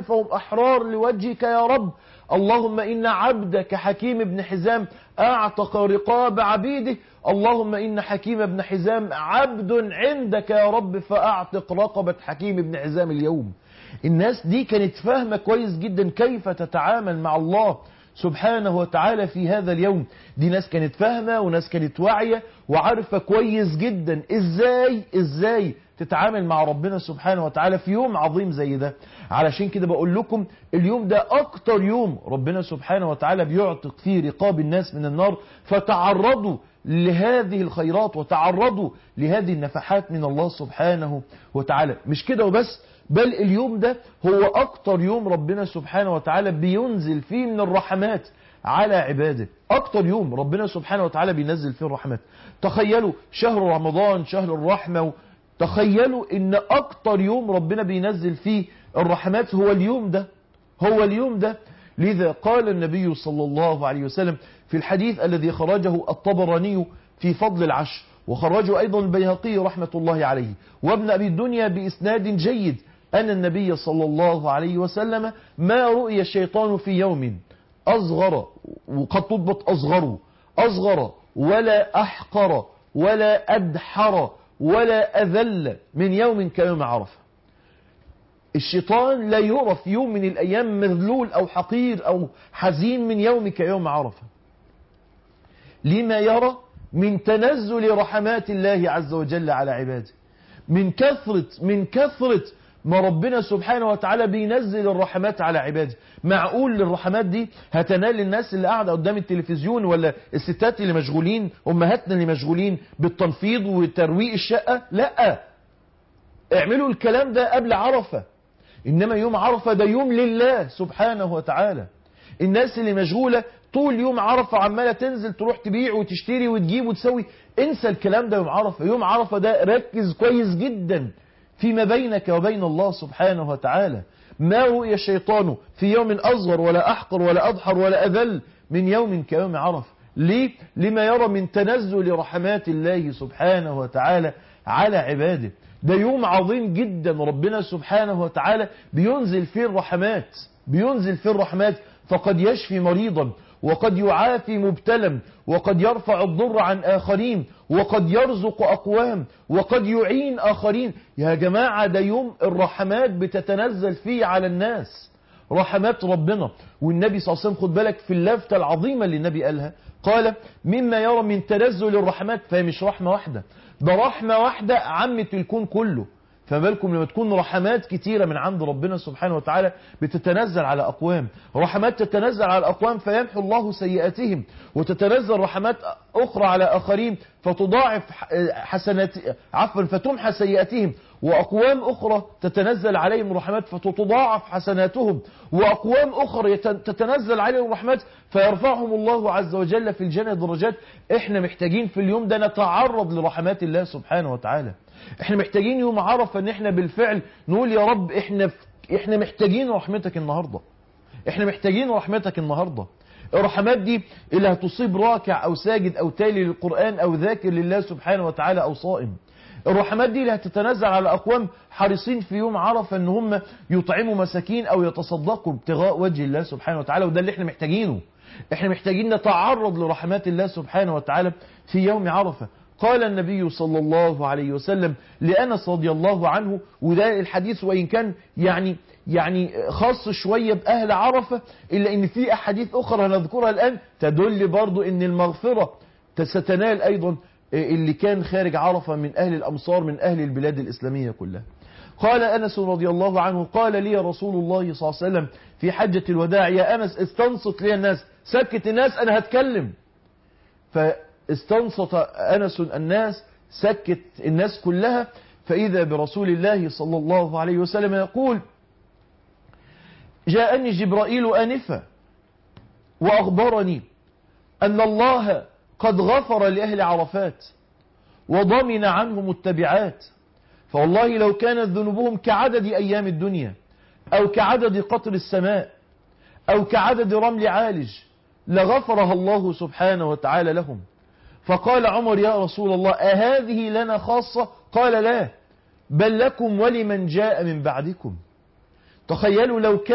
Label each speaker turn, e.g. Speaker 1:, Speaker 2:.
Speaker 1: فهم أحرار لوجهك يا رب اللهم إن عبدك حكيم بن حزام أعتق رقاب عبيده اللهم إن حكيم بن حزام عبد عندك يا رب فأعتق رقبة حكيم بن حزام اليوم الناس دي كانت فاهمة كويس جدا كيف تتعامل مع الله سبحانه وتعالى في هذا اليوم دي ناس كانت فاهمة وناس كانت واعية وعارفة كويس جدا ازاي ازاي تتعامل مع ربنا سبحانه وتعالى في يوم عظيم زي ده علشان كده بقول لكم اليوم ده اكتر يوم ربنا سبحانه وتعالى بيعتق فيه رقاب الناس من النار فتعرضوا لهذه الخيرات وتعرضوا لهذه النفحات من الله سبحانه وتعالى مش كده وبس بل اليوم ده هو أكتر يوم ربنا سبحانه وتعالى بينزل فيه من الرحمات على عباده أكتر يوم ربنا سبحانه وتعالى بينزل فيه الرحمات تخيلوا شهر رمضان شهر الرحمة تخيلوا ان أكتر يوم ربنا بينزل فيه الرحمات هو اليوم ده هو اليوم ده لذا قال النبي صلى الله عليه وسلم في الحديث الذي خرجه الطبراني في فضل العشر وخرجه أيضا البيهقي رحمة الله عليه وابن أبي الدنيا بإسناد جيد أن النبي صلى الله عليه وسلم ما رؤي الشيطان في يوم أصغر وقد تضبط أصغر أصغر ولا أحقر ولا أدحر ولا أذل من يوم كيوم عرفة الشيطان لا يرى في يوم من الأيام مذلول أو حقير أو حزين من يوم كيوم عرفة لما يرى من تنزل رحمات الله عز وجل على عباده من كثرة من كثرة ما ربنا سبحانه وتعالى بينزل الرحمات على عباده معقول الرحمات دي هتنال الناس اللي قاعدة قدام التلفزيون ولا الستات اللي مشغولين امهاتنا اللي مشغولين بالتنفيض وترويق الشقة لا اعملوا الكلام ده قبل عرفة انما يوم عرفة ده يوم لله سبحانه وتعالى الناس اللي مشغولة طول يوم عرفة عمالة تنزل تروح تبيع وتشتري وتجيب وتسوي انسى الكلام ده يوم عرفة يوم عرفة ده ركز كويس جدا فيما بينك وبين الله سبحانه وتعالى ما رؤي الشيطان في يوم أصغر ولا أحقر ولا أضحر ولا أذل من يوم كيوم عرفة ليه؟ لما يرى من تنزل رحمات الله سبحانه وتعالى على عباده ده يوم عظيم جدا ربنا سبحانه وتعالى بينزل فيه الرحمات بينزل فيه الرحمات فقد يشفي مريضا وقد يعافي مبتلا وقد يرفع الضر عن آخرين وقد يرزق أقوام وقد يعين آخرين يا جماعة ده يوم الرحمات بتتنزل فيه على الناس رحمات ربنا والنبي صلى الله عليه وسلم خد بالك في اللفتة العظيمة اللي النبي قالها قال مما يرى من تنزل الرحمات فهي مش رحمة واحدة ده رحمة واحدة عمت الكون كله فما بالكم لما تكون رحمات كتيرة من عند ربنا سبحانه وتعالى بتتنزل على أقوام رحمات تتنزل على الأقوام فيمحو الله سيئاتهم وتتنزل رحمات أخرى على آخرين فتضاعف حسنات عفوا فتمحى سيئاتهم وأقوام أخرى تتنزل عليهم رحمات فتتضاعف حسناتهم وأقوام أخرى تتنزل عليهم رحمات فيرفعهم الله عز وجل في الجنة درجات احنا محتاجين في اليوم ده نتعرض لرحمات الله سبحانه وتعالى احنا محتاجين يوم عرفة ان احنا بالفعل نقول يا رب احنا احنا محتاجين رحمتك النهاردة احنا محتاجين رحمتك النهاردة الرحمات دي اللي هتصيب راكع او ساجد او تالي للقرآن او ذاكر لله سبحانه وتعالى او صائم الرحمات دي اللي هتتنزل على أقوام حريصين في يوم عرفة ان هم يطعموا مساكين او يتصدقوا ابتغاء وجه الله سبحانه وتعالى وده اللي احنا محتاجينه احنا محتاجين نتعرض لرحمات الله سبحانه وتعالى في يوم عرفة قال النبي صلى الله عليه وسلم لأنس رضي الله عنه وده الحديث وإن كان يعني يعني خاص شوية بأهل عرفة إلا إن في أحاديث أخرى هنذكرها الآن تدل برضو إن المغفرة ستنال أيضا اللي كان خارج عرفة من أهل الأمصار من أهل البلاد الإسلامية كلها قال أنس رضي الله عنه قال لي رسول الله صلى الله عليه وسلم في حجة الوداع يا أنس استنصت لي الناس سكت الناس أنا هتكلم فاستنصت أنس الناس سكت الناس كلها فإذا برسول الله صلى الله عليه وسلم يقول جاءني جبرائيل آنفا وأخبرني أن الله قد غفر لأهل عرفات وضمن عنهم التبعات فوالله لو كانت ذنوبهم كعدد أيام الدنيا أو كعدد قطر السماء أو كعدد رمل عالج لغفرها الله سبحانه وتعالى لهم فقال عمر يا رسول الله أهذه لنا خاصة قال لا بل لكم ولمن جاء من بعدكم تخيلوا لو كان